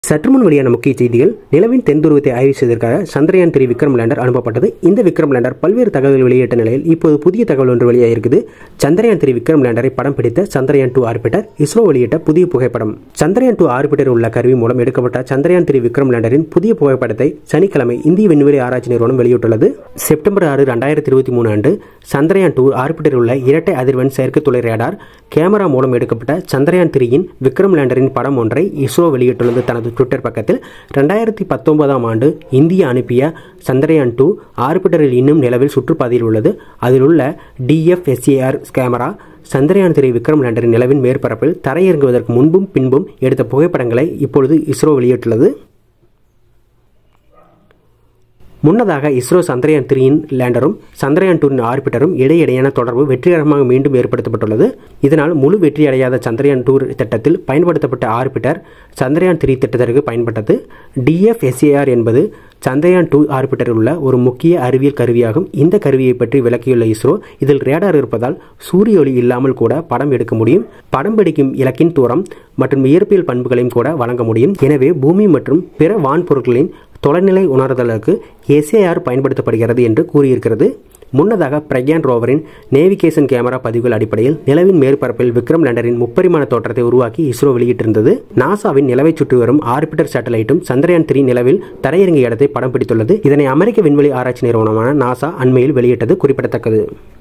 சற்றுமுன் வெளியான முக்கிய செய்திகள் நிலவின் தென் துருவத்தை ஆய்வு செய்வதற்காக சந்திரயான் த்ரீ விக்ரம் லேண்டர் அனுப்பப்பட்டது இந்த விக்ரம் லேண்டர் பல்வேறு தகவல் வெளியிட்ட நிலையில் இப்போது புதிய தகவல் ஒன்று வெளியாகிருக்குது சந்திரயான் த்ரீ விக்ரம் லேண்டரை படம் பிடித்த சந்திரயான் டூ ஆர்பிட்டர் இஸ்ரோ வெளியிட்ட புதிய புகைப்படம் சந்திரயான் டூ ஆர்பிட்டர் உள்ள கருவி மூலம் எடுக்கப்பட்ட சந்திரயான் த்ரீ விக்ரம் லேண்டரின் புதிய புகைப்படத்தை சனிக்கிழமை இந்திய விண்வெளி ஆராய்ச்சி நிறுவனம் வெளியிட்டுள்ளது செப்டம்பர் ஆறு ரெண்டாயிரத்தி இருபத்தி மூணு ஆண்டு சந்திரயான் டூ ஆர்பிட்டரில் உள்ள இரட்டை அதிர்வெண் செயற்கைத்துளை ரேடார் கேமரா மூலம் எடுக்கப்பட்ட சந்திரயான் த்ரீயின் விக்ரம் லேண்டரின் படம் ஒன்றை இஸ்ரோ வெளியிட்டுள்ளது தனது ட்விட்டர் பக்கத்தில் ரெண்டாயிரத்தி பத்தொன்பதாம் ஆண்டு இந்தியா அனுப்பிய சந்திரயான் டூ ஆர்பிட்டரில் இன்னும் நிலவில் சுற்றுப்பாதையில் உள்ளது அதில் உள்ள DFSAR camera Chandrayaan three Vikram லேண்டரின் நிலவின் மேற்பரப்பில் தரையிறங்குவதற்கு முன்பும் பின்பும் எடுத்த புகைப்படங்களை இப்பொழுது இஸ்ரோ வெளியிட்டுள்ளது முன்னதாக இஸ்ரோ சந்திரயான் த்ரீயின் லேண்டரும் சந்திரயான் டூரின் ஆர்பிட்டரும் இடையிடையான தொடர்பு வெற்றிகரமாக மீண்டும் ஏற்படுத்தப்பட்டுள்ளது இதனால் முழு வெற்றியடையாத சந்திரயான் டூர் திட்டத்தில் பயன்படுத்தப்பட்ட ஆர்பிட்டர் சந்திரயான் த்ரீ திட்டத்திற்கு பயன்பட்டது டிஎஃப்எஸ்ஏஆர் என்பது சந்திரயான் டூ ஆர்பிட்டரில் உள்ள ஒரு முக்கிய அறிவியல் கருவியாகும் இந்த கருவியை பற்றி விளக்கியுள்ள இஸ்ரோ இதில் ரேடார் இருப்பதால் சூரிய ஒளி இல்லாமல் கூட படம் எடுக்க முடியும் படம் பிடிக்கும் இலக்கின் தூரம் மற்றும் இயற்பியல் பண்புகளையும் கூட வழங்க முடியும் எனவே பூமி மற்றும் பிற வான்பொருட்களின் தொலைநிலை உணர்தலுக்கு எஸ்ஏஆர் பயன்படுத்தப்படுகிறது என்று கூறியிருக்கிறது முன்னதாக பிரக்யான் ரோவரின் நேவிகேஷன் கேமரா பதிவுகள் அடிப்படையில் நிலவின் மேற்பரப்பில் விக்ரம் லேண்டரின் முப்பரிமாண தோற்றத்தை உருவாக்கி இஸ்ரோ வெளியிட்டிருந்தது நாசாவின் நிலவை சுற்றி வரும் ஆர்பிட்டர் சேட்டலைட்டும் சந்திரயான் த்ரீ நிலவில் தரையிறங்கிய இடத்தை படம் பிடித்துள்ளது இதனை அமெரிக்க விண்வெளி ஆராய்ச்சி நிறுவனமான நாசா அண்மையில் வெளியிட்டது குறிப்பிடத்தக்கது